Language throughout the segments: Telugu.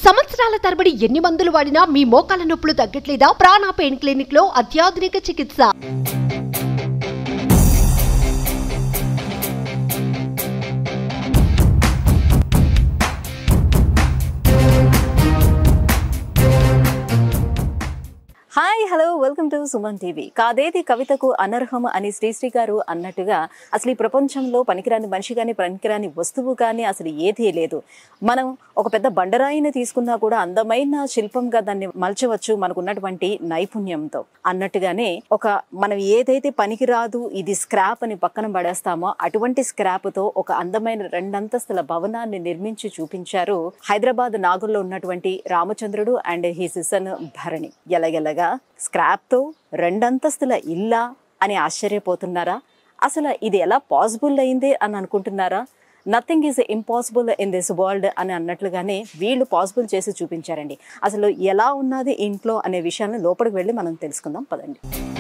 సంవత్సరాల తరబడి ఎన్ని మందులు వాడినా మీ మోకాల నొప్పులు తగ్గట్లేదా ప్రాణ పెయిన్ క్లినిక్ లో అత్యాధునిక చికిత్స hi hello welcome to Suman TV కాదేది కవితకు అనర్హం అని శ్రీశ్రీ గారు అన్నట్టుగా అసలు ఈ ప్రపంచంలో పనికిరాని మనిషి కానీ పనికిరాని వస్తువు కానీ అసలు ఏదీ లేదు మనం ఒక పెద్ద బండరాయిని తీసుకున్నా కూడా అందమైన శిల్పంగా దాన్ని మలచవచ్చు మనకు ఉన్నటువంటి నైపుణ్యంతో అన్నట్టుగానే ఒక మనం ఏదైతే పనికిరాదు ఇది స్క్రాప్ అని పక్కన పడేస్తామో అటువంటి స్క్రాప్ తో ఒక అందమైన రెండంతస్తుల భవనాన్ని నిర్మించి చూపించారు హైదరాబాద్ నాగుల్లో ఉన్నటువంటి రామచంద్రుడు అండ్ హీ సిసన్ భరణి ఎలగెలగా స్క్రాప్ తో రెండంతస్తుల ఇల్లా అని ఆశ్చర్యపోతున్నారా అసలు ఇది ఎలా పాసిబుల్ అయింది అని అనుకుంటున్నారా nothing is impossible in this world అని అన్నట్లుగానే వీళ్ళు పాసిబుల్ చేసి చూపించారండి అసలు ఎలా ఉన్నది ఇంట్లో అనే విషయాన్ని లోపలికి వెళ్ళి మనం తెలుసుకుందాం పదండి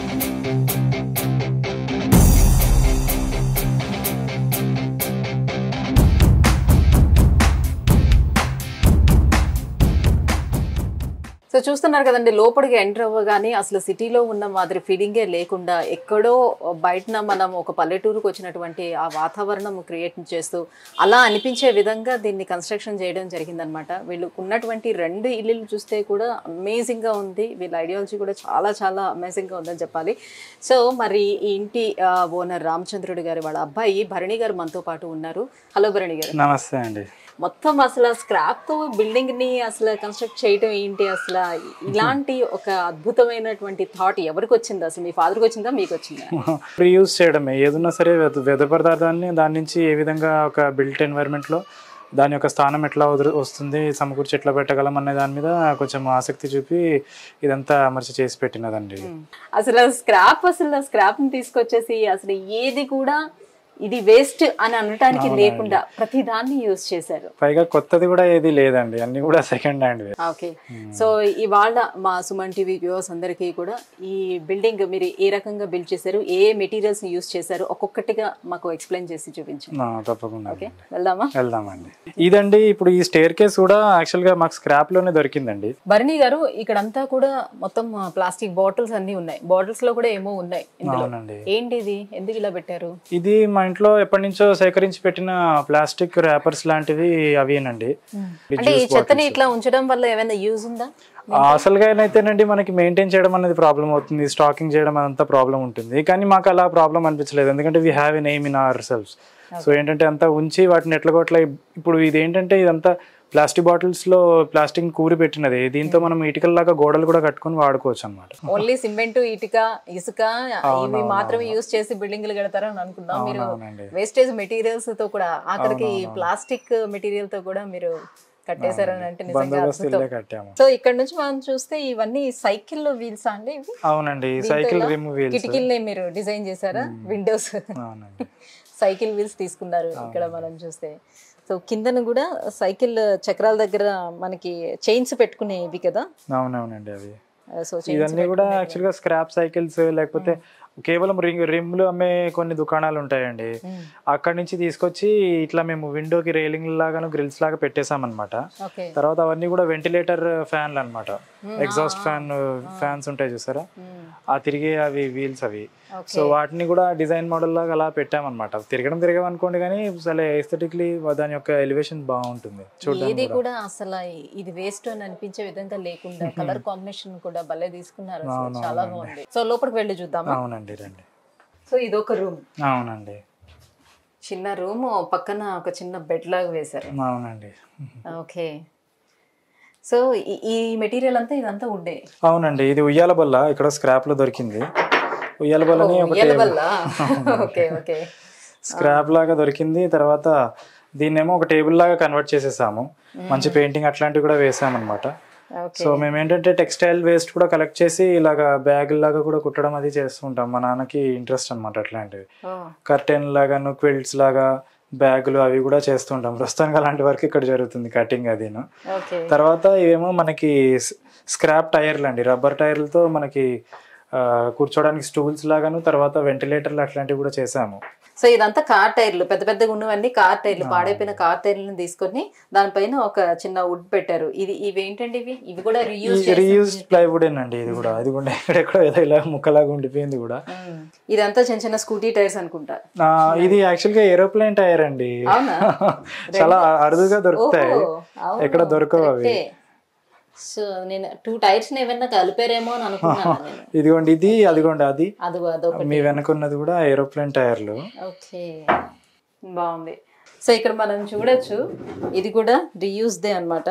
సో చూస్తున్నారు కదండి లోపలికి ఎంటర్ అవ్వగానే అసలు సిటీలో ఉన్న మాదిరి ఫీలింగే లేకుండా ఎక్కడో బయటన మనం ఒక పల్లెటూరుకు వచ్చినటువంటి ఆ వాతావరణం క్రియేట్ చేస్తూ అలా అనిపించే విధంగా దీన్ని కన్స్ట్రక్షన్ చేయడం జరిగిందనమాట వీళ్ళకు ఉన్నటువంటి రెండు ఇల్లులు చూస్తే కూడా అమేజింగ్గా ఉంది వీళ్ళ ఐడియాలజీ కూడా చాలా చాలా అమేజింగ్గా ఉందని చెప్పాలి సో మరి ఈ ఇంటి ఓనర్ రామచంద్రుడు గారి వాళ్ళ అబ్బాయి భరణి గారు మనతో పాటు ఉన్నారు హలో భరణి గారు నమస్తే అండి మొత్తం అసలు స్క్రాప్ తో బిల్డింగ్ ని అసలు కన్స్ట్రక్ట్ చేయడం ఏంటి అసలు ఇలాంటి ఒక అద్భుతమైనటువంటి థాట్ ఎవరికి వచ్చింది అసలు మీ ఫాదర్కి వచ్చిందా మీకు వచ్చిందా రీయూజ్ చేయడమే ఏదున్నా సరే వ్యర్థ వ్యర్థ పదార్థాన్ని దాని నుంచి ఏ విధంగా ఒక బిల్ట్ ఎన్వైర్న్మెంట్లో దాని యొక్క స్థానం ఎట్లా వదులు- వస్తుంది సమకూర్చి ఎట్లా పెట్టగలం అనే దాని మీద కొంచెం ఆసక్తి చూపి ఇదంతా అమర్చి చేసి పెట్టినదండి అసలు స్క్రాప్ అసలు స్క్రాప్ ని తీసుకొచ్చేసి అసలు ఏది కూడా ఇది వేస్ట్ అని అనటానికి లేకుండా ప్రతి దాన్ని యూజ్ చేశారు పైగా కొత్తది కూడా ఏది లేదండి అన్ని కూడా సెకండ్ హ్యాండ్ ఓకే సో ఇవాళ మా సుమన్ టీవీ వ్యూవర్స్ అందరికీ కూడా ఈ బిల్డింగ్ మీరు ఏ రకంగా బిల్డ్ చేశారు ఏ మెటీరియల్స్ ని యూజ్ చేశారు ఒక్కొక్కటిగా మాకు ఎక్స్ప్లెయిన్ చేసి చూపించండి తప్పకుండా ఓకే వెళ్దామా వెళ్దామండి ఇదండి ఇప్పుడు ఈ స్టేర్ కేస్ కూడా యాక్చువల్గా మాకు స్క్రాప్ లోనే దొరికిందండి భరణి గారు ఇక్కడంతా కూడా మొత్తం ప్లాస్టిక్ బాటిల్స్ అన్ని ఉన్నాయి బాటిల్స్ లో కూడా ఏమో ఉన్నాయి ఇందులో అవునండి ఏంటి ఇది ఎందుకు ఇలా పెట్టారు ఇది మా ఇంట్లో ఎప్పటి నుంచో సేకరించి పెట్టిన ప్లాస్టిక్ ర్యాపర్స్ లాంటివి అవేనండి అంటే ఈ చెత్తని ఇట్లా ఉంచడం వల్ల ఏమైనా యూజ్ ఉందా అసలుగా అయితేనండి మనకి మెయింటైన్ చేయడం అనేది ప్రాబ్లం అవుతుంది స్టాకింగ్ చేయడం అదంతా ప్రాబ్లం ఉంటుంది కానీ మాకు అలా ప్రాబ్లం అనిపించలేదు ఎందుకంటే we have a name in our self so ఏంటంటే అంతా ఉంచి వాటిని ఎట్లా కొట్లా ఇప్పుడు ఇది ఏంటంటే ఇదంతా ప్లాస్టిక్ బాటిల్స్ లో ప్లాస్టిక్ కూరి పెట్టినది దీంతో మనం ఇటుకల్లాగా గోడలు కూడా కట్టుకొని వాడుకోవచ్చు అనమాట ఓన్లీ సిమెంట్ ఇటుక ఇసుక ఇవి మాత్రమే యూజ్ చేసి బిల్డింగ్లు కడతారని అనుకుందాం మీరు అవునండి. వేస్టేజ్ మెటీరియల్స్ తో కూడా ఆఖరికి ప్లాస్టిక్ మెటీరియల్ తో కూడా మీరు కట్టేశారని అంటే నిజంగా బందోబస్తు అద్భుతం ఇల్లే కట్టాము సో ఇక్కడ నుంచి మనం చూస్తే ఇవన్నీ సైకిల్ వీల్స్ అండి ఇవి అవునండి సైకిల్ రిమ్ వీల్స్ కిటికీల్ని మీరు డిజైన్ చేశారా విండోస్ అవునండి సైకిల్ వీల్స్ తీసుకున్నారు ఇక్కడ మనం చూస్తే సో కిందన కూడా సైకిల్ చక్రాల దగ్గర మనకి చైన్స్ పెట్టుకునేవి కదా అవునవునండి అవి సో ఇవన్నీ కూడా యాక్చువల్గా స్క్రాప్ సైకిల్స్ లేకపోతే కేవలం రింగ్ రిమ్లు అమ్మే కొన్ని దుకాణాలు ఉంటాయండి అక్కడి నుంచి తీసుకొచ్చి ఇట్లా మేము విండోకి రైలింగ్ లాగాను గ్రిల్స్ లాగా పెట్టేసామన్నమాట ఓకే తర్వాత అవన్నీ కూడా వెంటిలేటర్ ఫ్యాన్లు అన్నమాట ఎగ్జాస్ట్ ఫ్యాన్ ఫ్యాన్స్ ఉంటాయి చూసారా ఆ తిరిగే అవి వీల్స్ అవి సో వాటిని కూడా డిజైన్ మోడల్ లాగా అలా పెట్టామన్నమాట తిరగడం తిరగం అనుకోండి కానీ అసలు ఎస్థెటిక్లీ దాని యొక్క ఎలివేషన్ బాగుంటుంది చూడడానికి ఏది కూడా అసలు ఇది వేస్ట్ అని అనిపించే విధంగా లేకుండా కలర్ కాంబినేషన్ కూడా భలే తీసుకున్నారు అసలు చాలా బాగుంది సో లోపలికి వెళ్ళి చూద్దామా అవునండి రండి సో ఇది ఒక రూమ్ అవునండి చిన్న రూమ్ పక్కన ఒక చిన్న బెడ్ లాగా వేశారు అవునండి ఓకే సో ఈ- ఈ మెటీరియల్ అంతా ఇదంతా ఉండే అవునండి ఇది ఉయ్యాల బల్ల ఇక్కడ స్క్రాప్ లో దొరికింది ఉయ్యాల బల్లని ఒక ఉయ్యాల వల్ల ఓకే ఓకే స్క్రాప్ లాగా దొరికింది తర్వాత దీన్నేమో ఒక టేబుల్ లాగా కన్వర్ట్ చేసేసాము మంచి పెయింటింగ్ అట్లాంటివి కూడా వేసామన్నమాట ఓకే సో మేము ఏంటంటే టెక్స్టైల్ వేస్ట్ కూడా కలెక్ట్ చేసి ఇలాగా బ్యాగ్ లాగా కూడా కుట్టడం అది చేస్తుంటాం మా నాన్నకి ఇంట్రెస్ట్ అనమాట అట్లాంటివి కర్టెన్ లాగాను క్విల్ట్స్ లాగా బ్యాగులు అవి కూడా చేస్తుంటాం ప్రస్తుతానికి అలాంటి వర్క్ ఇక్కడ జరుగుతుంది కటింగ్ అదిను ఓకే తర్వాత ఇవేమో మనకి స్క్రాప్ టైర్లు అండి రబ్బర్ టైర్లతో మనకి ఆ, కూర్చోడానికి స్టూల్స్ లాగాను తర్వాత వెంటిలేటర్లు అట్లాంటివి కూడా చేసాము సో ఇదంతా కార్ టైర్లు పెద్ద పెద్దగా ఉన్నవన్నీ కార్ టైర్లు పాడైపోయిన కార్ టైర్లను తీసుకొని దానిపైన ఒక చిన్న వుడ్ పెట్టారు ఇది ఇవి ఏంటండి ఇవి ఇవి కూడా రీయూజ్ రీయూస్డ్ ప్లైవుడ్ అండి ఇది కూడా ఇది కూడా ఎక్కడెక్కడ ఏదో ఇలా ముక్కలాగా ఉండిపోయింది కూడా ఇదంతా చిన్న చిన్న స్కూటీ టైర్స్ అనుకుంటా ఆ, ఇది యాక్చువల్ గా ఏరోప్లేన్ టైర్ అండి అవునా? చాలా అరుదుగా దొరుకుతాయి ఓహో, అవును, ఎక్కడ దొరకవు అవి కరెక్టే. సో నేను టూ టైర్స్ ఏమన్నా కలిపారేమో అని అనుకున్నాను నేను ఇదిగోండి ఇది అదిగోండి అది అది అదొకటి మీ వెనకున్నది కూడా ఏరోప్లేన్ టైర్లు ఓకే బాగుంది సో ఇక్కడ మనం చూడొచ్చు ఇది కూడా రీయూస్దే అన్నమాట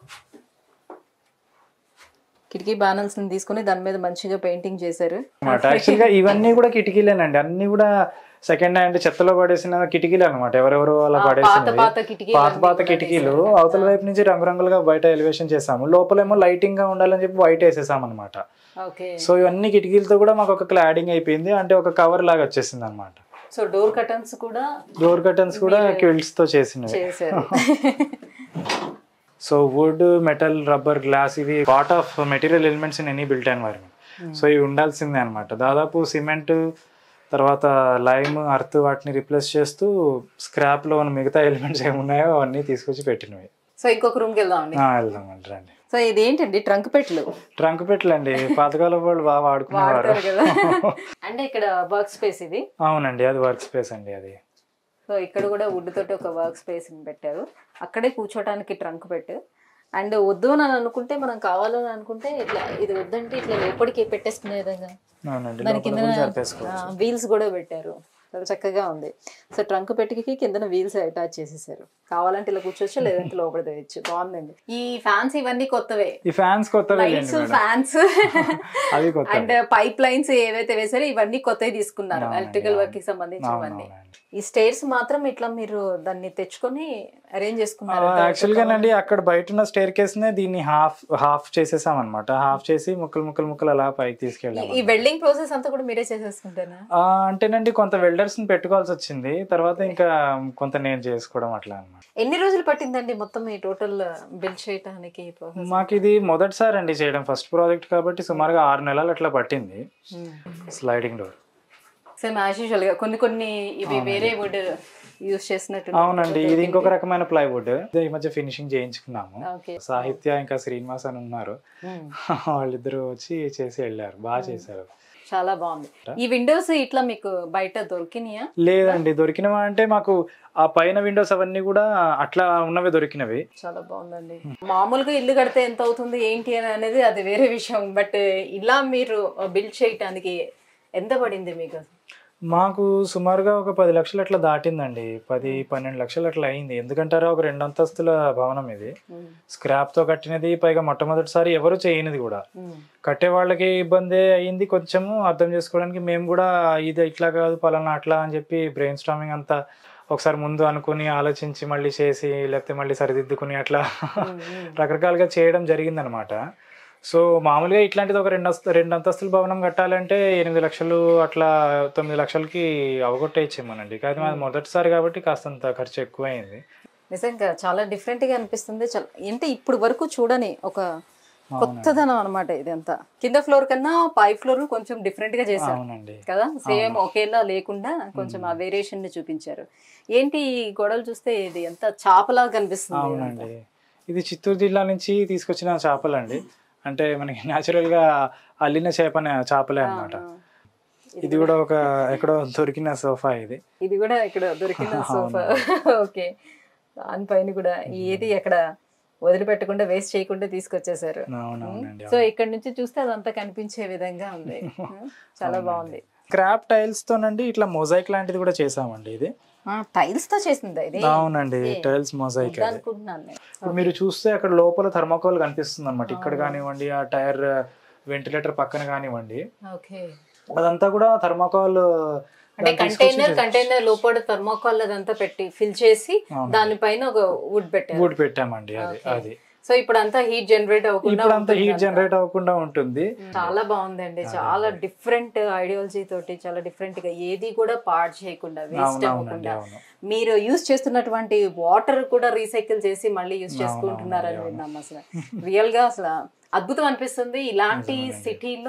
కిటికీ బ్యానల్స్ ని తీసుకుని దాని మీద మంచిగా పెయింటింగ్ చేశారు అనమాట యాక్చువల్ గా ఇవన్నీ కూడా కిటికీలేనండి అన్ని కూడా సెకండ్ హ్యాండ్ చెత్తలో పడేసిన కిటికీలు అనమాట ఎవరెవరు అలా పాత పడేసినవి పాత కిటికీలు పాత పాత కిటికీలు అవతల వైపు నుంచి రంగురంగులుగా బయట ఎలివేషన్ చేసాము లోపలేమో లైటింగ్ గా ఉండాలని చెప్పి వైట్ వేసేసాం అనమాట ఓకే సో ఇవన్నీ కిటికీలతో కూడా మాకు ఒక క్లాడింగ్ అయిపోయింది అంటే ఒక కవర్ లాగా వచ్చేసింది అనమాట సో డోర్ కర్టన్స్ కూడా డోర్ కర్టన్స్ కూడా క్విల్ట్స్ తో చేసినవి చేశారు so wood metal rubber glass ఇవి part of material elements in any built environment so ఇవి ఉండాల్సిందే అనమాట దాదాపు సిమెంట్ తర్వాత లైమ్ అర్త్ వాటిని రిప్లేస్ చేస్తూ స్క్రాప్ లో ఉన్న మిగతా ఎలిమెంట్స్ ఏమున్నాయో అవన్నీ తీసుకొచ్చి పెట్టినవి సో ఇంకొక రూమ్కి వెళ్దామండి ఆ, వెళ్దామండి రండి సో ఇది ఏంటండి ట్రంక్ పెట్లు ట్రంక్ పెట్టలండి పాతకాలం వాళ్ళు బాగా వాడుకునేవారు వాడతారు కదా అంటే ఇక్కడ వర్క్ స్పేస్ ఇది అవునండి అది వర్క్ స్పేస్ అండి అది సో ఇక్కడ కూడా వుడ్ తోటి ఒక వర్క్ స్పేస్ పెట్టారు అక్కడే కూర్చోడానికి ట్రంక్ పెట్టు అండ్ వద్దు అని అనుకుంటే మనం కావాలని అనుకుంటే ఇట్లా ఇది వద్దంటే ఇట్లా లోపలికి పెట్టేసుకునే విధంగా అవునండి దాని లోపల కూడా కింద సరిపేసుకోవచ్చు వీల్స్ కూడా పెట్టారు చాలా చక్కగా ఉంది సో ట్రంక్ పెట్టికి కిందన వీల్స్ అటాచ్ చేసేసారు కావాలంటే ఇలా కూర్చోవచ్చు లేదంటే లోపల తెచ్చు బాగుందండి ఈ ఫ్యాన్స్ ఇవన్నీ కొత్తవే ఈ ఫ్యాన్స్ కొత్తవి లైట్స్ ఫ్యాన్స్ అవి కొత్త అండ్ పైప్ లైన్స్ ఏవైతే వేసారో ఇవన్నీ కొత్తవి తీసుకున్నారు ఎలక్ట్రికల్ వర్క్ కి సంబంధించినవన్నీ ఈ స్టేర్స్ మాత్రం ఇట్లా మీరు దాన్ని తెచ్చుకొని అరేంజ్ చేసుకున్నారు యాక్చువల్ గానండి అక్కడ బయట ఉన్న స్టేర్ కేస్ నే దీన్ని హాఫ్ హాఫ్ చేసేసాం అనమాట హాఫ్ చేసి ముక్కలు ముక్కలు ముక్కలు అలా పైకి తీసుకెళ్ళాం ఈ వెల్డింగ్ ప్రాసెస్ అంతా కూడా మీరే చేసేసుకుంటారా ఆ, అంటేనండి కొంత వెల్డర్స్ ని పెట్టుకోవాల్సి వచ్చింది తర్వాత ఇంకా కొంత నేను చేసుకోవడం అట్లా అనమాట ఎన్ని రోజులు పట్టిందండి మొత్తం ఈ టోటల్ బిల్డ్ చేయడానికి ప్రాసెస్ మాకు ఇది మొదటిసారి అండి చేయడం ఫస్ట్ ప్రాజెక్ట్ కాబట్టి సుమారుగా ఆరు నెలలు అట్లా పట్టింది sliding door same as usual గా కొన్ని కొన్ని ఇవి వేరే వుడ్ యూస్ చేసినట్టు అవునండి ఇది ఇంకొక రకమైన ప్లైవుడ్ ఈ మధ్య ఫినిషింగ్ చేయించుకున్నాము ఓకే సాహిత్య ఇంకా శ్రీనివాస్ అని ఉన్నారు వాళ్ళిద్దరు వచ్చి చేసి వెళ్ళారు బాగా చేశారు చాలా బాగుంది ఈ విండోస్ ఇట్లా మీకు బయట దొరికినాయా లేదండి దొరికినవా అంటే మాకు ఆ పైన విండోస్ అవన్నీ కూడా అట్లా ఉన్నవి దొరికినవి చాలా బాగుందండి మామూలుగా ఇల్లు కడితే ఎంత అవుతుంది ఏంటి అని అనేది అది వేరే విషయం బట్ ఇలా మీరు బిల్డ్ చేయటానికి ఎంత పడింది మీకు మాకు సుమారుగా ఒక పది లక్షలు అట్లా దాటిందండి పది పన్నెండు లక్షలు అట్లా అయింది ఎందుకంటారా ఒక రెండు అంతస్తుల భవనం ఇది స్క్రాప్ తో కట్టినది పైగా మొట్టమొదటిసారి ఎవరు చేయనిది కూడా కట్టే వాళ్ళకి ఇబ్బంది అయింది కొంచెము అర్థం చేసుకోవడానికి మేము కూడా ఇది ఇట్లా కాదు పలానా అట్లా అని చెప్పి బ్రెయిన్ స్టామింగ్ అంతా ఒకసారి ముందు అనుకుని ఆలోచించి మళ్ళీ చేసి లేకపోతే మళ్ళీ సరిదిద్దుకుని అట్లా రకరకాలుగా చేయడం జరిగిందనమాట సో మామూలుగా ఇట్లాంటిది ఒక రెండు అస్త- రెండు అంతస్తుల భవనం కట్టాలంటే ఎనిమిది లక్షలు అట్లా తొమ్మిది లక్షలకి అవగొట్టేయచ్చేమోనండి కానీ మాది మొదటిసారి కాబట్టి కాస్తంత ఖర్చు ఎక్కువైంది నిజంగా చాలా డిఫరెంట్ గా అనిపిస్తుంది చాలా అంటే ఇప్పుడు వరకు చూడని ఒక కొత్తదనం అన్నమాట ఇదంతా కింద ఫ్లోర్ కన్నా పై ఫ్లోర్ కొంచెం డిఫరెంట్ గా చేశారు అవునండి కదా సేమ్ ఒకేలా లేకుండా కొంచెం ఆ వేరియేషన్ ని చూపించారు ఏంటి ఈ గొడవలు చూస్తే ఇది ఎంత చాపలాగా కనిపిస్తుంది అవునండి ఇది చిత్తూరు జిల్లా నుంచి తీసుకొచ్చిన చేపలండి అంటే మనకి న్యాచురల్ గా అల్లిన చేప అనే చేపలే అన్నమాట ఇది కూడా ఒక ఎక్కడో దొరికిన సోఫా ఇది ఇది కూడా ఇక్కడ దొరికిన సోఫా ఓకే దానిపైన కూడా ఏది ఎక్కడ వదిలిపెట్టకుండా వేస్ట్ చేయకుండా తీసుకొచ్చేసారు అవునవునండి సో ఇక్కడ నుంచి చూస్తే అదంతా కనిపించే విధంగా ఉంది చాలా బాగుంది క్రాప్ టైల్స్ తోనండి ఇట్లా మొజైక్ లాంటిది కూడా చేసామండి ఇది టైల్స్ తో చేసిందా ఇది అవునండి టైల్స్ మొజైక్ ఇది అనుకుంటున్నాను నేను ఇప్పుడు మీరు చూస్తే అక్కడ లోపల థర్మాకోల్ కనిపిస్తుంది అనమాట ఇక్కడ కానివ్వండి ఆ టైర్ వెంటిలేటర్ పక్కన కానివ్వండి ఓకే అదంతా కూడా థర్మాకోల్ అంటే కంటైనర్ కంటైనర్ లోపల థర్మోకాల్ అదంతా పెట్టి ఫిల్ చేసి దానిపైన ఒక వుడ్ పెట్టారు వుడ్ పెట్టామండి అది అది సో ఇప్పుడు అంతా హీట్ జనరేట్ అవ్వకుండా ఇప్పుడు అంతా ఉంటుంది హీట్ జనరేట్ అవ్వకుండా ఉంటుంది చాలా బాగుందండి చాలా డిఫరెంట్ ఐడియాలజీ తోటి చాలా డిఫరెంట్ గా ఏది కూడా పాడు చేయకుండా వేస్ట్ అవునవునండి అవ్వకుండా అవును మీరు యూస్ చేస్తున్నటువంటి వాటర్ కూడా రీసైకిల్ చేసి మళ్ళీ యూస్ చేసుకుంటున్నారని విన్నాం అసలు రియల్ గా అసలు అద్భుతం అనిపిస్తుంది ఇలాంటి సిటీలో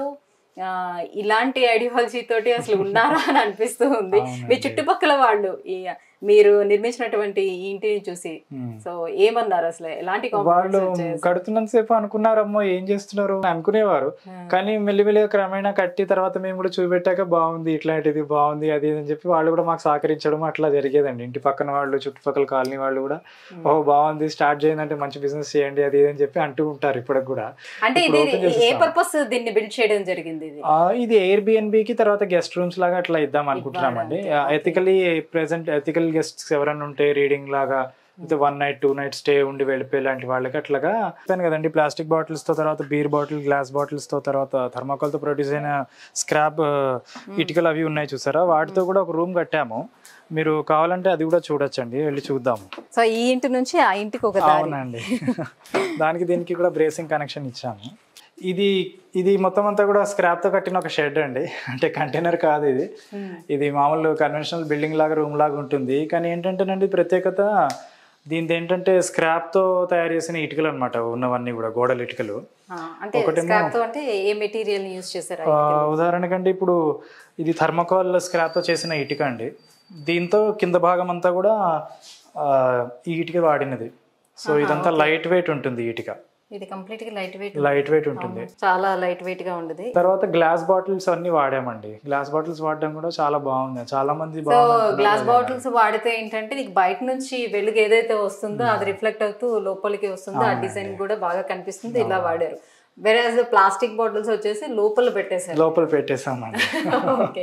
ఆ, ఇలాంటి ఐడియాలజీ తోటి అసలు ఉన్నారా అని అనిపిస్తూ ఉంది మీ చుట్టుపక్కల వాళ్ళు ఈ మీరు నిర్మించినటువంటి ఈ ఇంటిని చూసి సో ఏమన్నారు అసలు ఎలాంటి వాళ్ళు కాంప్లిమెంట్స్ కడుతున్నంత సేపు అనుకున్నారమ్మో ఏం చేస్తున్నారు అని అనుకునేవారు కానీ మెల్లిమెల్లిగా క్రమేణా కట్టి తర్వాత మేము కూడా చూపెట్టాక బాగుంది ఇట్లాంటిది బాగుంది అది ఇది అని చెప్పి వాళ్ళు కూడా మాకు సహకరించడం అట్లా జరిగేదండి ఇంటి పక్కన వాళ్ళు చుట్టుపక్కల కాలనీ వాళ్ళు కూడా ఓ బాగుంది స్టార్ట్ చేయండి మంచి బిజినెస్ చేయండి అది ఇది అని చెప్పి అంటూ ఉంటారు ఇప్పటికి కూడా అంటే ఇప్పుడు ఇది open ఏ చేసేస్తాం. పర్పస్ దీన్ని బిల్డ్ చేయడం జరిగింది ఇది ఆ, ఇది ఎయిర్ కి తర్వాత గెస్ట్ రూమ్స్ లాగా అట్లా ఇద్దాం అనుకుంటున్నామండి ఎథికలీ ప్రెసెంట్ ఎథికల్ గెస్ట్స్ ఎవరైనా ఉంటే రీడింగ్ లాగా one night two night stay ఉండి వెళ్ళిపోయే లాంటి వాళ్ళకి అట్లాగా చెప్పాను కదండి ప్లాస్టిక్ బాటిల్స్ తో తర్వాత బీర్ బాటిల్ గ్లాస్ బాటిల్స్ తో తర్వాత థర్మాకోల్ తో ప్రొడ్యూస్ అయిన స్క్రాప్ ఇటుకలు అవి ఉన్నాయి చూసారా వాటితో కూడా ఒక రూమ్ కట్టాము మీరు కావాలంటే అది కూడా చూడొచ్చండి వెళ్ళి చూద్దాము సో ఈ ఇంటి నుంచి ఆ ఇంటికి ఒక దారి అవునండి దానికి దీనికి కూడా బ్రేసింగ్ కనెక్షన్ ఇచ్చాము ఇది ఇది మొత్తం అంతా కూడా స్క్రాప్ తో కట్టిన ఒక షెడ్ అండి అంటే కంటైనర్ కాదు ఇది ఇది మామూలు కన్వెన్షనల్ బిల్డింగ్ లాగా రూమ్ లాగా ఉంటుంది కానీ ఏంటంటేనండి ప్రత్యేకత దీనిది ఏంటంటే స్క్రాప్ తో తయారు చేసిన ఇటుకలు అనమాట ఉన్నవన్నీ కూడా గోడల ఇటుకలు ఆ, అంటే స్క్రాప్ తో అంటే ఏ మెటీరియల్ యూజ్ చేశారు ఆ, ఉదాహరణకంటే ఇప్పుడు ఇది థర్మకోల్ స్క్రాప్ తో చేసిన ఇటుక అండి దీంతో కింద భాగం అంతా కూడా ఆ, ఈ ఇటుక వాడినది సో ఇదంతా లైట్ వెయిట్ ఉంటుంది ఈ ఇటుక ఇది కంప్లీట్ గా లైట్ వెయిట్ లైట్ వెయిట్ ఉంటుంది చాలా లైట్ వెయిట్ గా ఉండదు తర్వాత గ్లాస్ బాటిల్స్ అన్ని వాడామండి గ్లాస్ బాటిల్స్ వాడడం కూడా చాలా బాగుంది చాలా మంది సో బాగుంది గ్లాస్ బాటిల్స్ వాడితే ఏంటంటే నీకు బయట నుంచి వెలుగు ఏదైతే వస్తుందో అది రిఫ్లెక్ట్ అవుతూ లోపలికి వస్తుందో ఆ డిజైన్ కూడా బాగా కనిపిస్తుంది ఇలా వాడారు వేరే ప్లాస్టిక్ బాటిల్స్ వచ్చేసి లోపల పెట్టేశారు లోపల పెట్టేసామండి ఓకే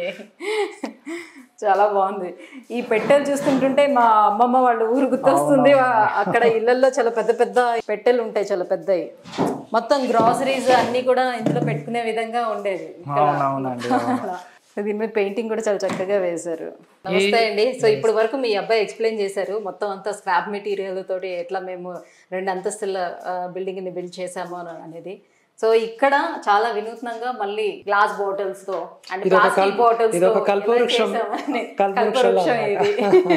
చాలా బాగుంది ఈ పెట్టెలు చూస్తుంటుంటే మా అమ్మమ్మ వాళ్ళ ఊరు గుర్తొస్తుంది వా- అక్కడ ఇళ్లలో చాలా పెద్ద పెద్ద పెట్టెలు ఉంటాయి చాలా పెద్దవి మొత్తం గ్రాసరీస్ అన్ని కూడా ఇందులో పెట్టుకునే విధంగా ఉండేది ఇక్కడ. అవునవునండి అలా. దీని మీద పెయింటింగ్ కూడా చాలా చక్కగా వేశారు నమస్తే అండి సో ఇప్పుడు వరకు మీ అబ్బాయి ఎక్స్ప్లెయిన్ చేశారు మొత్తం అంతా స్క్రాప్ మెటీరియల్ తోటి ఎట్లా మేము రెండు అంతస్తుల బిల్డింగ్ ని బిల్డ్ చేసాము అని అనేది సో ఇక్కడ చాలా వినూత్నంగా మళ్ళీ గ్లాస్ బాటిల్స్ తో అండ్ ప్లాస్టిక్ బాటిల్స్ ఇదొక కల్పవృక్షం. కల్పవృక్షం ఇది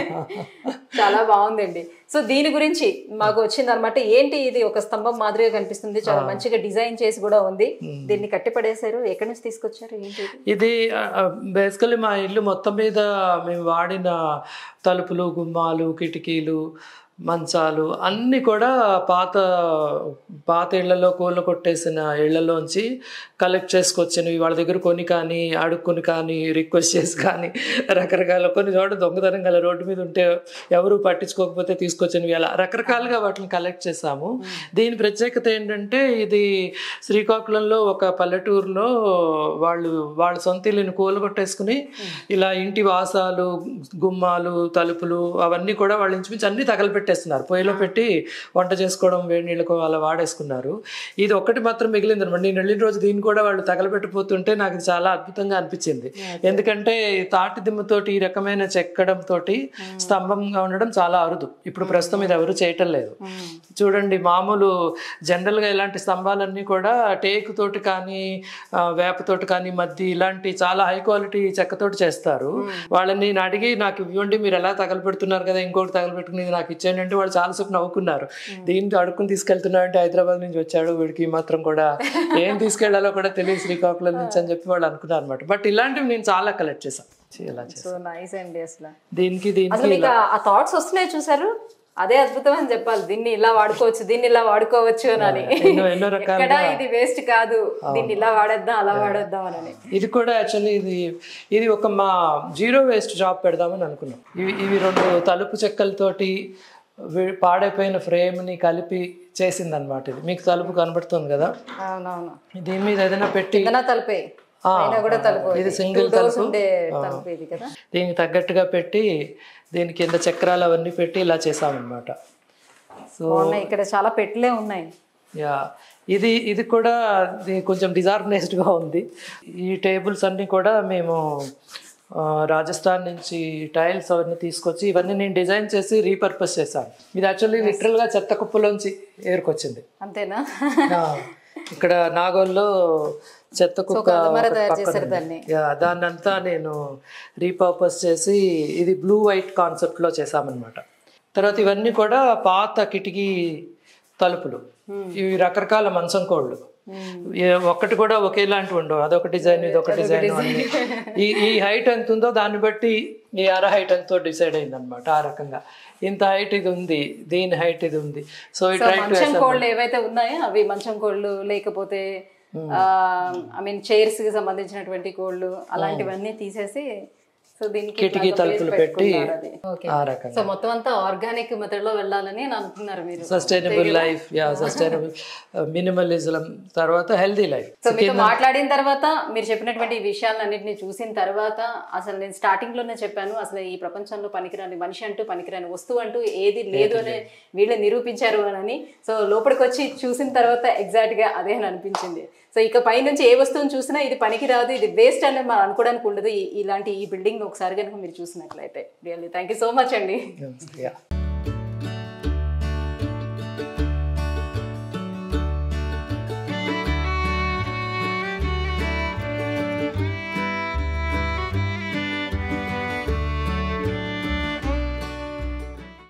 చాలా బాగుందండి సో దీని గురించి మాకు వచ్చింది అనమాట ఏంటి ఇది ఒక స్తంభం మాదిరిగా కనిపిస్తుంది చాలా మంచిగా డిజైన్ చేసి కూడా ఉంది దీన్ని కట్టిపడేశారు ఎక్కడి నుంచి తీసుకొచ్చారు ఏంటి ఇది? ఇది బేసికలీ మా ఇల్లు మొత్తం మీద మేము వాడిన తలుపులు గుమ్మాలు కిటికీలు మంచాలు అన్నీ కూడా పాత పాత ఇళ్లలో కూల కొట్టేసిన ఇళ్లలోంచి కలెక్ట్ చేసుకొచ్చినవి వాళ్ళ దగ్గర కొని కానీ అడుక్కొని కానీ రిక్వెస్ట్ చేసి కానీ రకరకాల కొన్ని చోట దొంగతనం గల రోడ్డు మీద ఉంటే ఎవరు పట్టించుకోకపోతే తీసుకొచ్చినవి అలా రకరకాలుగా వాటిని కలెక్ట్ చేసాము దీని ప్రత్యేకత ఏంటంటే ఇది శ్రీకాకుళంలో ఒక పల్లెటూరులో వాళ్ళు వాళ్ళ సొంత ఇల్లుని కూలగొట్టేసుకుని ఇలా ఇంటి వాసాలు గుమ్మాలు తలుపులు అవన్నీ కూడా వాళ్ళు ఇంచుమించు అన్ని తగలపెట్టేస్తున్నారు పొయ్యిలో పెట్టి వంట చేసుకోవడం వేడి నీళ్ళకు అలా వాడేసుకున్నారు ఇది ఒక్కటి మాత్రం మిగిలింది అనమాట నేను వెళ్ళిన రోజు దీన్ని కూడా వాళ్ళు తగలబెట్టిపోతుంటే నాకు ఇది చాలా అద్భుతంగా అనిపించింది ఎందుకంటే ఈ తాటి దిమ్మతోటి ఈ రకమైన చెక్కడం తోటి స్తంభంగా ఉండడం చాలా అరుదు ఇప్పుడు ప్రస్తుతం ఇది ఎవరు చేయటం లేదు చూడండి మామూలు జనరల్ గా ఇలాంటి స్తంభాలన్నీ కూడా టేకు తోటి కానీ ఆ, వేపతోటి కానీ మధ్య ఇలాంటి చాలా హై క్వాలిటీ చెక్కతోటి చేస్తారు వాళ్ళని నేను అడిగి నాకు ఇవ్వండి మీరు ఎలా తగలబెడుతున్నారు కదా ఇంకోటి తగలబెట్టుకుని ఇది నాకు ఇచ్చేయండి అంటే వాళ్ళు చాలాసేపు నవ్వుకున్నారు దీంతో అడుక్కుని తీసుకెళ్తున్నా అంటే హైదరాబాద్ నుంచి వచ్చాడు వీడికి ఈ మాత్రం కూడా ఏం తీసుకెళ్లాలో కూడా తెలియదు శ్రీకాకుళం నుంచి అని చెప్పి వాళ్ళు అనుకున్నారు అనమాట బట్ ఇలాంటివి నేను చాలా కలెక్ట్ చేశాను ఇలా చేశాను సో నైస్ అండి అసలు దీనికి అసలు దీనికి మీకు ఆ- ఆ థాట్స్ వస్తున్నాయి చూసారు అదే అద్భుతం అని చెప్పాలి దీన్ని ఇలా వాడుకోవచ్చు దీన్ని ఇలా వాడుకోవచ్చు అని ఎన్నో ఎన్నో రకాలుగా ఎక్కడ ఇది వేస్ట్ కాదు దీన్ని ఇలా వాడేద్దాం అలా వాడేద్దాం అని ఇది కూడా యాక్చువల్లీ ఇది ఇది ఒక మా జీరో వేస్ట్ జాబ్ పెడదామని అనుకున్నాం ఇవి ఇవి రెండు తలుపు చెక్కలతోటి వి- పాడైపోయిన ఫ్రేమ్ని కలిపి చేసిందనమాట ఇది మీకు తలుపు కనబడుతుంది కదా అవునవును దీని మీద ఏదైనా పెట్టి కిందన తలుపే ఆ, పైన కూడా తలుపు ఇది సింగిల్ Two doors తలుపు ఉండే తలుపు ఇది కదా దీనికి తగ్గట్టుగా పెట్టి దీని కింద చక్రాలు అవన్నీ పెట్టి ఇలా చేసామన్నమాట సో బాగున్నాయి ఇక్కడ చాలా పెట్టలే ఉన్నాయి యా ఇది ఇది కూడా ఇది కొంచెం డిజార్గనైజ్డ్గా ఉంది ఈ టేబుల్స్ అన్నీ కూడా మేము ఆ, రాజస్థాన్ నుంచి టైల్స్ అవన్నీ తీసుకొచ్చి ఇవన్నీ నేను డిజైన్ చేసి రీపర్పస్ చేశాను ఇది యాక్చువల్లీ లిటరల్గా చెత్త కుప్పలోంచి ఏరుకొచ్చింది అంతేనా ఆ, ఇక్కడ నాగోల్లో చెత్త కుక్క కదమర ఒకటి తయారు పక్కన చేశారు ఉంది. దాన్ని. యా దాన్ని అంతా నేను రీపర్పస్ చేసి ఇది బ్లూ వైట్ కాన్సెప్ట్లో చేశామన్నమాట తర్వాత ఇవన్నీ కూడా పాత కిటికీ తలుపులు ఇవి రకరకాల మంచం కోళ్ళు ఏ- ఒక్కటి కూడా ఒకేలాంటి ఉండవు అదొక డిజైన్ ఇది ఒక డిజైన్ అన్ని ఈ ఈ హైట్ ఎంత ఉందో దాన్ని బట్టి ఈ అర హైట్ ఎంతో డిసైడ్ అయింది అనమాట ఆ రకంగా ఇంత హైట్ ఇది ఉంది దీని హైట్ ఇది ఉంది సో ఈ ట్రై టు మంచం కోళ్ళు ఏవైతే ఉన్నాయో అవి మంచం కోళ్ళు లేకపోతే ఐ మీన్ చైర్స్ కి సంబంధించినటువంటి కోళ్ళు అలాంటివన్నీ తీసేసి సో దీనికి కిటికీ ఇట్లాగా తలుపులు place పెట్టి పెట్టుకున్నారు అది. Okay. ఆ రకంగా సో మొత్తం అంతా ఆర్గానిక్ మెథడ్ లో వెళ్ళాలని అని అనుకున్నారు మీరు sustainable life yeah sustainable minimalism తర్వాత హెల్దీ లైఫ్ సో మీతో మాట్లాడిన తర్వాత మీరు చెప్పినటువంటి ఈ విషయాలన్నింటినీ చూసిన తర్వాత అసలు నేను స్టార్టింగ్ లోనే చెప్పాను అసలు ఈ ప్రపంచంలో పనికిరాని మనిషి అంటూ పనికిరాని వస్తువు అంటూ ఏది లేదు అని వీళ్ళే నిరూపించారు అని సో లోపలికి వచ్చి చూసిన తర్వాత ఎగ్జాక్ట్ గా అదే అని అనిపించింది సో ఇక పై నుంచి ఏ వస్తువుని చూసినా ఇది పనికిరాదు ఇది వేస్ట్ అని మనం అనుకోవడానికి ఉండదు ఈ- ఇలాంటి ఈ బిల్డింగ్ ఒకసారి కనుక మీరు చూసినట్లయితే really thank you so much అండి యా